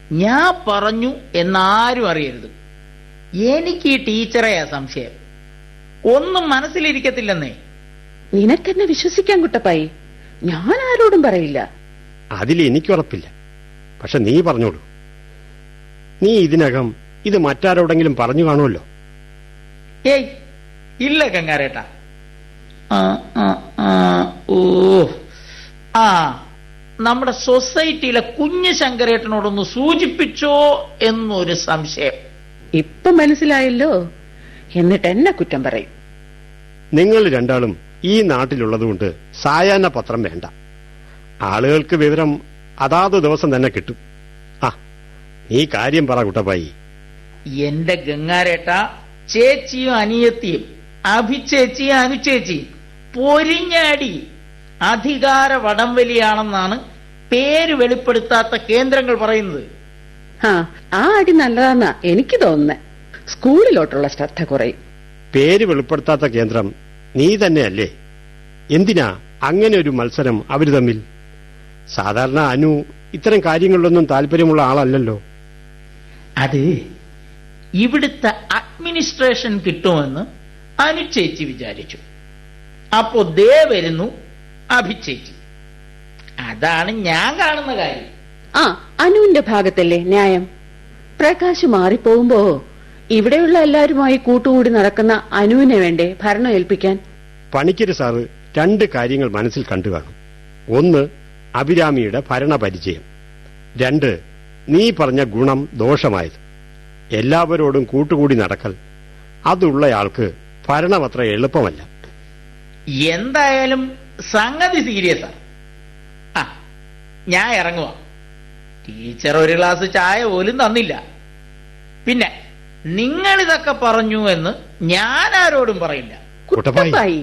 ഞാൻ പറഞ്ഞു എന്നാരും അറിയരുത് എനിക്ക് ഈ ടീച്ചറെയാ സംശയം ഒന്നും മനസ്സിലിരിക്കത്തില്ലെന്നേ നിനക്കെന്നെ വിശ്വസിക്കാൻ കുട്ടപ്പായി ഞാൻ ആരോടും പറയില്ല അതിൽ എനിക്കുറപ്പില്ല പക്ഷെ നീ പറഞ്ഞോളൂ നീ ഇതിനകം ഇത് മറ്റാരോടെങ്കിലും പറഞ്ഞു കാണുമല്ലോ ഏയ് ഇല്ല കങ്ങാരേട്ടാ ആ, ആ, ആ, ഓ ആ നമ്മുടെ സൊസൈറ്റിയിലെ കുഞ്ഞു ശങ്കരേട്ടനോടൊന്ന് സൂചിപ്പിച്ചോ എന്നൊരു സംശയം ഇപ്പൊ മനസ്സിലായല്ലോ എന്നിട്ട് എന്നെ കുറ്റം പറയും നിങ്ങൾ രണ്ടാളും ഈ നാട്ടിലുള്ളതുകൊണ്ട് സായാഹ്ന പത്രം വേണ്ട ആളുകൾക്ക് വിവരം അതാത് ദിവസം തന്നെ കിട്ടും ആ നീ കാര്യം പറ കുട്ടപ്പായി എന്റെ ഗംഗാരേട്ട ചേച്ചിയും അനിയത്തിയും അഭിചേച്ചിയും അനുചേച്ചിയും പൊരിഞ്ഞാടി അധികാര വടംവലിയാണെന്നാണ് പേര് വെളിപ്പെടുത്താത്ത കേന്ദ്രങ്ങൾ പറയുന്നത് ആ ആ അടി നല്ലതാന്നാ എനിക്ക് തോന്നുന്നേ സ്കൂളിലോട്ടുള്ള ശ്രദ്ധ കുറയും പേര് വെളിപ്പെടുത്താത്ത കേന്ദ്രം നീ തന്നെയല്ലേ എന്തിനാ അങ്ങനെ ഒരു മത്സരം അവര് തമ്മിൽ സാധാരണ അനു ഇത്തരം കാര്യങ്ങളിലൊന്നും താല്പര്യമുള്ള ആളല്ലല്ലോ അത് ഇവിടുത്തെ അഡ്മിനിസ്ട്രേഷൻ കിട്ടുമെന്ന് അനുചേച്ചി വിചാരിച്ചു അപ്പോ ദേ വരുന്നു അഭിചേച്ചി അതാണ് ഞാൻ കാണുന്ന കാര്യം ആ അനുവിന്റെ ഭാഗത്തല്ലേ ന്യായം പ്രകാശ് മാറിപ്പോകുമ്പോ ഇവിടെയുള്ള എല്ലാവരുമായി കൂട്ടുകൂടി നടക്കുന്ന അനുവിനെ വേണ്ടേ ഭരണം ഏൽപ്പിക്കാൻ പണിക്കര് സാറ് രണ്ട് കാര്യങ്ങൾ മനസ്സിൽ കണ്ടു കാണും ഒന്ന് അഭിരാമിയുടെ ഭരണപരിചയം രണ്ട് നീ പറഞ്ഞ ഗുണം ദോഷമായത് എല്ലാവരോടും കൂട്ടുകൂടി നടക്കൽ അതുള്ളയാൾക്ക് ഭരണം അത്ര എളുപ്പമല്ല എന്തായാലും സംഗതി സീരിയസാ ആ ഞാൻ ഇറങ്ങുക ടീച്ചർ ഒരു ഗ്ലാസ് ചായ പോലും തന്നില്ല പിന്നെ നിങ്ങൾ ഇതൊക്കെ പറഞ്ഞു എന്ന് ഞാൻ ആരോടും പറയില്ല കുട്ടപ്പായി. കുട്ടപ്പായി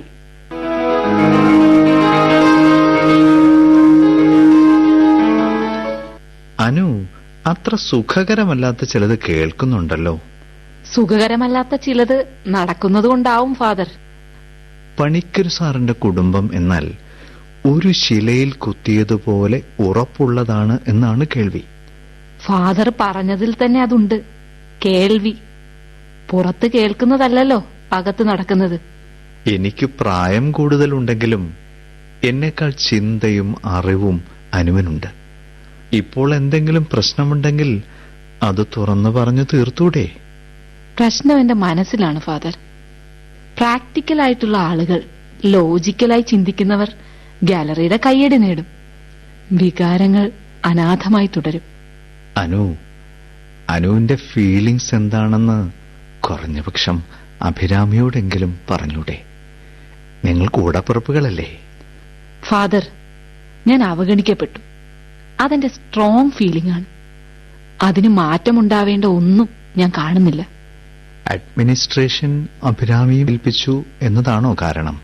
അനു അത്ര സുഖകരമല്ലാത്ത ചിലത് കേൾക്കുന്നുണ്ടല്ലോ സുഖകരമല്ലാത്ത ചിലത് നടക്കുന്നതുകൊണ്ടാവും ഫാദർ പണിക്കർ സാറിന്റെ കുടുംബം എന്നാൽ ഒരു ശിലയിൽ കുത്തിയതുപോലെ ഉറപ്പുള്ളതാണ് എന്നാണ് കേൾവി ഫാദർ പറഞ്ഞതിൽ തന്നെ അതുണ്ട് കേൾവി പുറത്ത് കേൾക്കുന്നതല്ലല്ലോ അകത്ത് നടക്കുന്നത് എനിക്ക് പ്രായം കൂടുതലുണ്ടെങ്കിലും എന്നേക്കാൾ ചിന്തയും അറിവും അനുവിനുണ്ട് ഇപ്പോൾ എന്തെങ്കിലും പ്രശ്നമുണ്ടെങ്കിൽ അത് തുറന്നു പറഞ്ഞു തീർത്തൂടെ പ്രശ്നം എന്റെ മനസ്സിലാണ് ഫാദർ പ്രാക്ടിക്കൽ ആയിട്ടുള്ള ആളുകൾ ലോജിക്കലായി ചിന്തിക്കുന്നവർ ഗാലറിയുടെ കയ്യടി നേടും വികാരങ്ങൾ അനാഥമായി തുടരും അനു അനുവിന്റെ ഫീലിങ്സ് എന്താണെന്ന് കുറഞ്ഞപക്ഷം അഭിരാമിയോടെങ്കിലും പറഞ്ഞൂടെ നിങ്ങൾ കൂടപ്പിറപ്പുകളല്ലേ ഫാദർ ഞാൻ അവഗണിക്കപ്പെട്ടു അതെന്റെ സ്ട്രോങ് ഫീലിംഗ് ആണ് അതിന് മാറ്റമുണ്ടാവേണ്ട ഒന്നും ഞാൻ കാണുന്നില്ല അഡ്മിനിസ്ട്രേഷൻ അഭിരാമിയെ ഏൽപ്പിച്ചു എന്നതാണോ കാരണം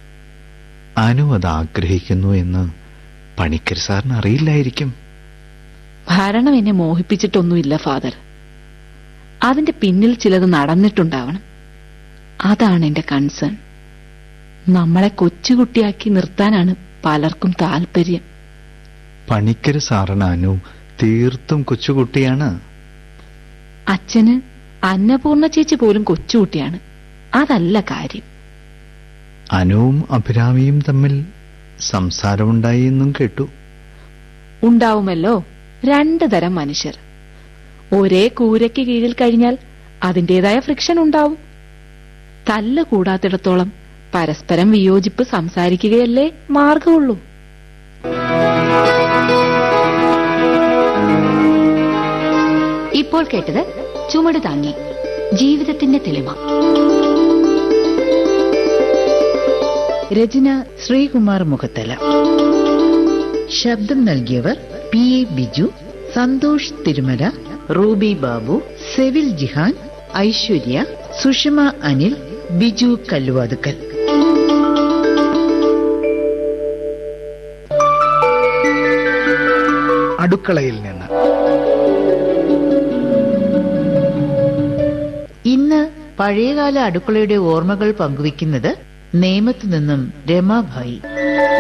അനു അത് ആഗ്രഹിക്കുന്നു എന്ന് പണിക്കർ സാറിന് അറിയില്ലായിരിക്കും ഭരണം എന്നെ മോഹിപ്പിച്ചിട്ടൊന്നുമില്ല ഫാദർ അതിന്റെ പിന്നിൽ ചിലത് നടന്നിട്ടുണ്ടാവണം അതാണ് എന്റെ കൺസേൺ നമ്മളെ കൊച്ചുകുട്ടിയാക്കി നിർത്താനാണ് പലർക്കും താല്പര്യം പണിക്കർ സാറിന് അനു തീർത്തും കൊച്ചുകുട്ടിയാണ് അച്ഛന് അന്നപൂർണ ചേച്ചി പോലും കൊച്ചുകുട്ടിയാണ് അതല്ല കാര്യം അനുവും അഭിരാമിയും തമ്മിൽ സംസാരമുണ്ടായി എന്നും കേട്ടു ഉണ്ടാവുമല്ലോ രണ്ടു തരം മനുഷ്യർ ഒരേ കൂരയ്ക്ക് കീഴിൽ കഴിഞ്ഞാൽ അതിന്റേതായ ഫ്രിക്ഷൻ ഉണ്ടാവും തല്ല് കൂടാത്തിടത്തോളം പരസ്പരം വിയോജിപ്പ് സംസാരിക്കുകയല്ലേ മാർഗമുള്ളൂ ഇപ്പോൾ കേട്ടത് ചുമട് താങ്ങി ജീവിതത്തിന്റെ തെളിമ രചന ശ്രീകുമാർ മുഖത്തല ശബ്ദം നൽകിയവർ പി എ ബിജു സന്തോഷ് തിരുമല റൂബി ബാബു സെവിൽ ജിഹാൻ ഐശ്വര്യ സുഷമ അനിൽ ബിജു കല്ലുവാതുക്കൽ അടുക്കളയിൽ നിന്ന് ഇന്ന് പഴയകാല അടുക്കളയുടെ ഓർമ്മകൾ പങ്കുവയ്ക്കുന്നത് നേമത്തു നിന്നും രമാഭായി